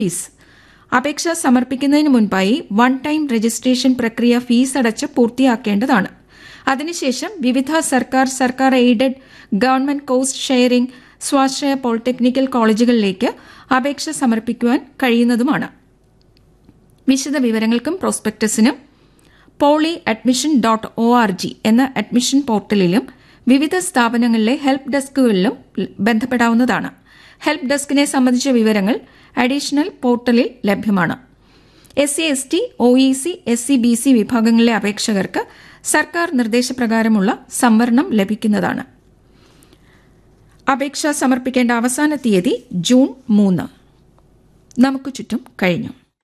fees അപേക്ഷ സമർപ്പിക്കുന്നതിന് മുൻപായി വൺ ടൈം രജിസ്ട്രേഷൻ പ്രക്രിയ ഫീസ് അടച്ച് പൂർത്തിയാക്കേണ്ടതാണ് അതിനുശേഷം വിവിധ സർക്കാർ സർക്കാർ എയ്ഡഡ് ഗവൺമെന്റ് കോസ്റ്റ് ഷെയറിംഗ് സ്വാശ്രയ പോളിടെക്നിക്കൽ കോളേജുകളിലേക്ക് അപേക്ഷ സമർപ്പിക്കുവാൻ കഴിയുന്നതുമാണ് വിശദ വിവരങ്ങൾക്കും പ്രോസ്പെക്ടസിനും poly admission dot O R G എന്ന അഡ്മിഷൻ പോർട്ടലിലും വിവിധ സ്ഥാപനങ്ങളിലെ ഹെൽപ്പ് ഡെസ്കുകളിലും ബന്ധപ്പെടാവുന്നതാണ് ഹെൽപ്പ് ഡെസ്കിനെ സംബന്ധിച്ച വിവരങ്ങൾ അഡീഷണൽ പോർട്ടലിൽ ലഭ്യമാണ് S C S T O E C S C B C വിഭാഗങ്ങളിലെ അപേക്ഷകർക്ക് സർക്കാർ നിർദ്ദേശപ്രകാരമുള്ള സംവരണം ലഭിക്കുന്നതാണ് അപേക്ഷ സമർപ്പിക്കേണ്ട അവസാന തീയതി ജൂൺ മൂന്ന് നമുക്ക് ചുറ്റും കഴിഞ്ഞു